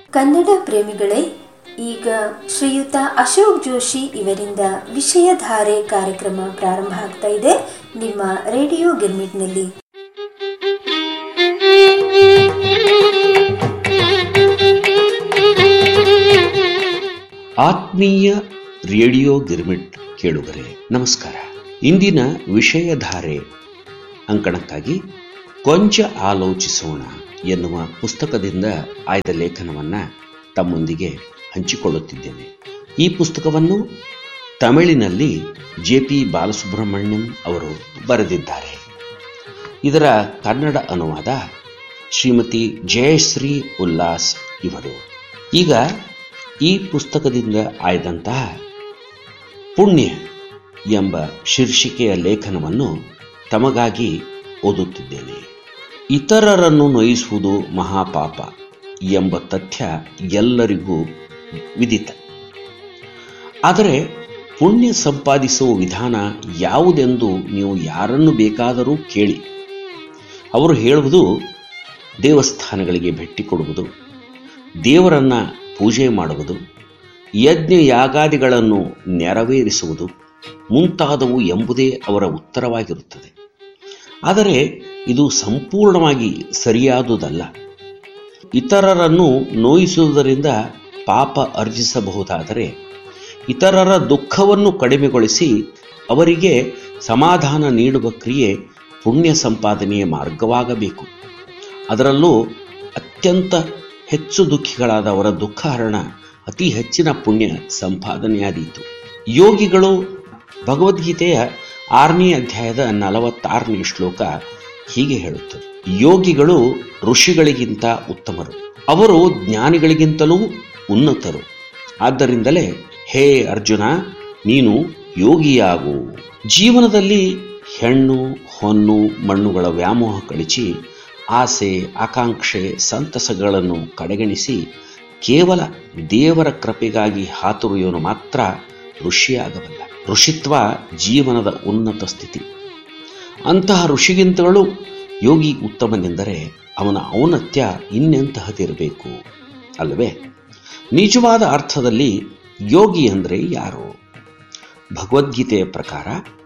ಕನ್ನಡ ಪ್ರೇಮಿಗಳೇ ಈಗ ಶ್ರೀಯುತ ಅಶೋಕ್ ಜೋಶಿ ಇವರಿಂದ ವಿಷಯಧಾರೆ ಕಾರ್ಯಕ್ರಮ ಪ್ರಾರಂಭ ಆಗ್ತಾ ಇದೆ ನಿಮ್ಮ ರೇಡಿಯೋ ಗಿರ್ಮಿಟ್ನಲ್ಲಿ ಆತ್ಮೀಯ ರೇಡಿಯೋ ಗಿರ್ಮಿಟ್ ಕೇಳುಗರೆ ನಮಸ್ಕಾರ ಇಂದಿನ ವಿಷಯಧಾರೆ ಅಂಕಣಕ್ಕಾಗಿ ಕೊಂಚ ಆಲೋಚಿಸೋಣ ಎನ್ನುವ ಪುಸ್ತಕದಿಂದ ಆಯ್ದ ಲೇಖನವನ್ನ ತಮ್ಮೊಂದಿಗೆ ಹಂಚಿಕೊಳ್ಳುತ್ತಿದ್ದೇನೆ ಈ ಪುಸ್ತಕವನ್ನು ತಮಿಳಿನಲ್ಲಿ ಜೆ ಪಿ ಬಾಲಸುಬ್ರಹ್ಮಣ್ಯಂ ಅವರು ಬರೆದಿದ್ದಾರೆ ಇದರ ಕನ್ನಡ ಅನುವಾದ ಶ್ರೀಮತಿ ಜಯಶ್ರೀ ಉಲ್ಲಾಸ್ ಇವರು ಈಗ ಈ ಪುಸ್ತಕದಿಂದ ಆಯ್ದಂತಹ ಪುಣ್ಯ ಎಂಬ ಶೀರ್ಷಿಕೆಯ ಲೇಖನವನ್ನು ತಮಗಾಗಿ ಓದುತ್ತಿದ್ದೇನೆ ಇತರರನ್ನು ನೋಯಿಸುವುದು ಮಹಾಪಾಪ ಎಂಬ ತಥ್ಯ ಎಲ್ಲರಿಗೂ ವಿದಿತ ಆದರೆ ಪುಣ್ಯ ಸಂಪಾದಿಸುವ ವಿಧಾನ ಯಾವುದೆಂದು ನೀವು ಯಾರನ್ನು ಬೇಕಾದರೂ ಕೇಳಿ ಅವರು ಹೇಳುವುದು ದೇವಸ್ಥಾನಗಳಿಗೆ ಭೇಟಿ ಕೊಡುವುದು ದೇವರನ್ನ ಪೂಜೆ ಮಾಡುವುದು ಯಜ್ಞ ಯಾಗಾದಿಗಳನ್ನು ನೆರವೇರಿಸುವುದು ಮುಂತಾದವು ಎಂಬುದೇ ಅವರ ಉತ್ತರವಾಗಿರುತ್ತದೆ ಆದರೆ ಇದು ಸಂಪೂರ್ಣವಾಗಿ ಸರಿಯಾದುದಲ್ಲ ಇತರರನ್ನು ನೋಯಿಸುವುದರಿಂದ ಪಾಪ ಅರ್ಜಿಸಬಹುದಾದರೆ ಇತರರ ದುಃಖವನ್ನು ಕಡಿಮೆಗೊಳಿಸಿ ಅವರಿಗೆ ಸಮಾಧಾನ ನೀಡುವ ಕ್ರಿಯೆ ಪುಣ್ಯ ಸಂಪಾದನೆಯ ಮಾರ್ಗವಾಗಬೇಕು ಅದರಲ್ಲೂ ಅತ್ಯಂತ ಹೆಚ್ಚು ದುಃಖಿಗಳಾದವರ ದುಃಖಹರಣ ಅತಿ ಹೆಚ್ಚಿನ ಪುಣ್ಯ ಸಂಪಾದನೆಯಾದೀತು ಯೋಗಿಗಳು ಭಗವದ್ಗೀತೆಯ ಆರನೇ ಅಧ್ಯಾಯದ ನಲವತ್ತಾರನೇ ಶ್ಲೋಕ ಹೀಗೆ ಹೇಳುತ್ತದೆ ಯೋಗಿಗಳು ಋಷಿಗಳಿಗಿಂತ ಉತ್ತಮರು ಅವರು ಜ್ಞಾನಿಗಳಿಗಿಂತಲೂ ಉನ್ನತರು ಆದ್ದರಿಂದಲೇ ಹೇ ಅರ್ಜುನ ನೀನು ಯೋಗಿಯಾಗು ಜೀವನದಲ್ಲಿ ಹೆಣ್ಣು ಹೊನ್ನು ಮಣ್ಣುಗಳ ವ್ಯಾಮೋಹ ಕಳಿಸಿ ಆಸೆ ಆಕಾಂಕ್ಷೆ ಸಂತಸಗಳನ್ನು ಕಡೆಗಣಿಸಿ ಕೇವಲ ದೇವರ ಕೃಪೆಗಾಗಿ ಹಾತುರಿಯೋನು ಮಾತ್ರ ಋಷಿಯಾಗಬಲ್ಲ ಋಷಿತ್ವ ಜೀವನದ ಉನ್ನತ ಸ್ಥಿತಿ ಅಂತಹ ಋಷಿಗಿಂತಲೂ ಯೋಗಿ ಉತ್ತಮನೆಂದರೆ ಅವನ ಔನ್ನತ್ಯ ಇನ್ನೆಂತಹದಿರಬೇಕು ಅಲ್ಲವೇ ನಿಜವಾದ ಅರ್ಥದಲ್ಲಿ ಯೋಗಿ ಅಂದರೆ ಯಾರು ಭಗವದ್ಗೀತೆಯ ಪ್ರಕಾರ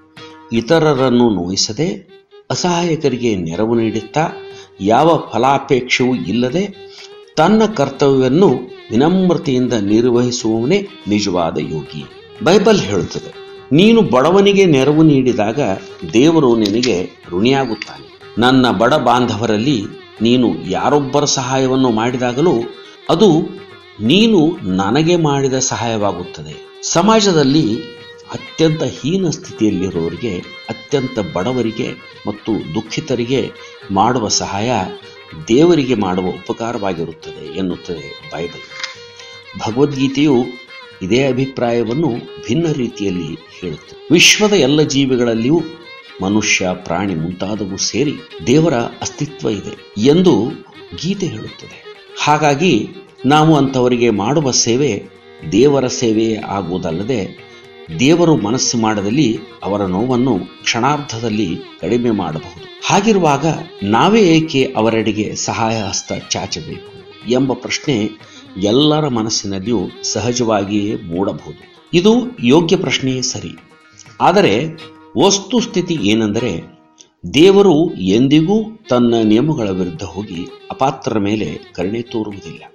ಇತರರನ್ನು ನೋಯಿಸದೆ ಅಸಹಾಯಕರಿಗೆ ನೆರವು ನೀಡುತ್ತಾ ಯಾವ ಫಲಾಪೇಕ್ಷವೂ ಇಲ್ಲದೆ ತನ್ನ ಕರ್ತವ್ಯವನ್ನು ವಿನಮ್ರತೆಯಿಂದ ನಿರ್ವಹಿಸುವವನೇ ನಿಜವಾದ ಯೋಗಿ ಬೈಬಲ್ ಹೇಳುತ್ತದೆ ನೀನು ಬಡವನಿಗೆ ನೆರವು ನೀಡಿದಾಗ ದೇವರು ನಿನಗೆ ಋಣಿಯಾಗುತ್ತಾನೆ ನನ್ನ ಬಡ ಬಾಂಧವರಲ್ಲಿ ನೀನು ಯಾರೊಬ್ಬರ ಸಹಾಯವನ್ನು ಮಾಡಿದಾಗಲೂ ಅದು ನೀನು ನನಗೆ ಮಾಡಿದ ಸಹಾಯವಾಗುತ್ತದೆ ಸಮಾಜದಲ್ಲಿ ಅತ್ಯಂತ ಹೀನ ಸ್ಥಿತಿಯಲ್ಲಿರುವವರಿಗೆ ಅತ್ಯಂತ ಬಡವರಿಗೆ ಮತ್ತು ದುಃಖಿತರಿಗೆ ಮಾಡುವ ಸಹಾಯ ದೇವರಿಗೆ ಮಾಡುವ ಉಪಕಾರವಾಗಿರುತ್ತದೆ ಎನ್ನುತ್ತದೆ ಬೈಬಲ್ ಭಗವದ್ಗೀತೆಯು ಇದೇ ಅಭಿಪ್ರಾಯವನ್ನು ಭಿನ್ನ ರೀತಿಯಲ್ಲಿ ಹೇಳುತ್ತದೆ ವಿಶ್ವದ ಎಲ್ಲ ಜೀವಿಗಳಲ್ಲಿಯೂ ಮನುಷ್ಯ ಪ್ರಾಣಿ ಮುಂತಾದವು ಸೇರಿ ದೇವರ ಅಸ್ತಿತ್ವ ಇದೆ ಎಂದು ಗೀತೆ ಹೇಳುತ್ತದೆ ಹಾಗಾಗಿ ನಾವು ಅಂಥವರಿಗೆ ಮಾಡುವ ಸೇವೆ ದೇವರ ಸೇವೆಯೇ ಆಗುವುದಲ್ಲದೆ ದೇವರು ಮನಸ್ಸು ಮಾಡದಲ್ಲಿ ಅವರ ನೋವನ್ನು ಕ್ಷಣಾರ್ಧದಲ್ಲಿ ಕಡಿಮೆ ಮಾಡಬಹುದು ಹಾಗಿರುವಾಗ ನಾವೇ ಏಕೆ ಅವರೆಡೆಗೆ ಸಹಾಯ ಹಸ್ತ ಚಾಚಬೇಕು ಎಂಬ ಪ್ರಶ್ನೆ ಎಲ್ಲರ ಮನಸ್ಸಿನಲ್ಲಿಯೂ ಸಹಜವಾಗಿಯೇ ಮೂಡಬಹುದು ಇದು ಯೋಗ್ಯ ಪ್ರಶ್ನೆಯೇ ಸರಿ ಆದರೆ ವಸ್ತುಸ್ಥಿತಿ ಏನೆಂದರೆ ದೇವರು ಎಂದಿಗೂ ತನ್ನ ನಿಯಮಗಳ ವಿರುದ್ಧ ಹೋಗಿ ಅಪಾತ್ರರ ಮೇಲೆ ಕರುಣೆ ತೋರುವುದಿಲ್ಲ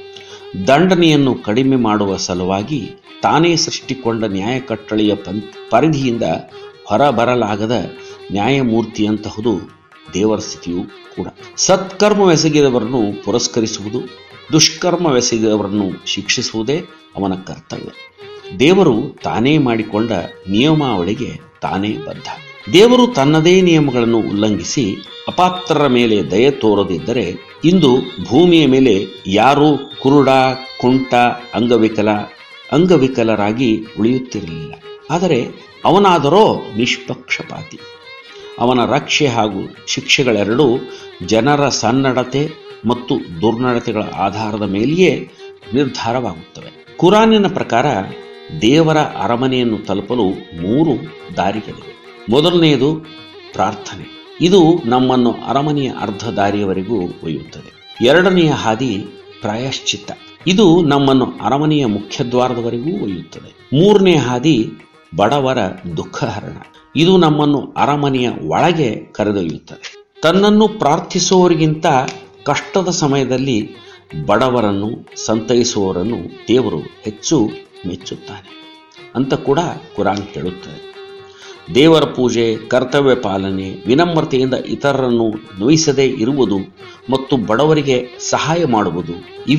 ದಂಡನೆಯನ್ನು ಕಡಿಮೆ ಮಾಡುವ ಸಲುವಾಗಿ ತಾನೇ ಸೃಷ್ಟಿಕೊಂಡ ನ್ಯಾಯ ಕಟ್ಟಳೆಯ ಪರಿಧಿಯಿಂದ ಹೊರಬರಲಾಗದ ನ್ಯಾಯಮೂರ್ತಿಯಂತಹುದು ದೇವರ ಸ್ಥಿತಿಯೂ ಕೂಡ ಸತ್ಕರ್ಮವೆಸಗಿದವರನ್ನು ಪುರಸ್ಕರಿಸುವುದು ದುಷ್ಕರ್ಮವೆಸಗಿದವರನ್ನು ಶಿಕ್ಷಿಸುವುದೇ ಅವನ ಕರ್ತವ್ಯ ದೇವರು ತಾನೇ ಮಾಡಿಕೊಂಡ ನಿಯಮಾವಳಿಗೆ ತಾನೇ ಬದ್ಧ ದೇವರು ತನ್ನದೇ ನಿಯಮಗಳನ್ನು ಉಲ್ಲಂಘಿಸಿ ಅಪಾತ್ರರ ಮೇಲೆ ದಯ ತೋರದಿದ್ದರೆ ಇಂದು ಭೂಮಿಯ ಮೇಲೆ ಯಾರೂ ಕುರುಡ ಕುಂಟ ಅಂಗವಿಕಲ ಅಂಗವಿಕಲರಾಗಿ ಉಳಿಯುತ್ತಿರಲಿಲ್ಲ ಆದರೆ ಅವನಾದರೋ ನಿಷ್ಪಕ್ಷಪಾತಿ ಅವನ ರಕ್ಷೆ ಹಾಗೂ ಶಿಕ್ಷೆಗಳೆರಡೂ ಜನರ ಸನ್ನಡತೆ ಮತ್ತು ದುರ್ನಡತೆಗಳ ಆಧಾರದ ಮೇಲೆಯೇ ನಿರ್ಧಾರವಾಗುತ್ತವೆ ಕುರಾನಿನ ಪ್ರಕಾರ ದೇವರ ಅರಮನೆಯನ್ನು ತಲುಪಲು ಮೂರು ದಾರಿಗಳಿವೆ ಮೊದಲನೆಯದು ಪ್ರಾರ್ಥನೆ ಇದು ನಮ್ಮನ್ನು ಅರಮನೆಯ ಅರ್ಧ ದಾರಿಯವರೆಗೂ ಒಯ್ಯುತ್ತದೆ ಎರಡನೆಯ ಹಾದಿ ಪ್ರಾಯಶ್ಚಿತ್ತ ಇದು ನಮ್ಮನ್ನು ಅರಮನೆಯ ಮುಖ್ಯದ್ವಾರದವರೆಗೂ ಒಯ್ಯುತ್ತದೆ ಮೂರನೇ ಹಾದಿ ಬಡವರ ದುಃಖಹರಣ ಇದು ನಮ್ಮನ್ನು ಅರಮನೆಯ ಒಳಗೆ ಕರೆದೊಯ್ಯುತ್ತದೆ ತನ್ನನ್ನು ಪ್ರಾರ್ಥಿಸುವವರಿಗಿಂತ ಕಷ್ಟದ ಸಮಯದಲ್ಲಿ ಬಡವರನ್ನು ಸಂತೈಸುವವರನ್ನು ದೇವರು ಹೆಚ್ಚು ಮೆಚ್ಚುತ್ತಾನೆ ಅಂತ ಕೂಡ ಕುರಾನ್ ಹೇಳುತ್ತದೆ ದೇವರ ಪೂಜೆ ಕರ್ತವ್ಯ ಪಾಲನೆ ವಿನಮ್ರತೆಯಿಂದ ಇತರರನ್ನು ನೋಯಿಸದೇ ಇರುವುದು ಮತ್ತು ಬಡವರಿಗೆ ಸಹಾಯ ಮಾಡುವುದು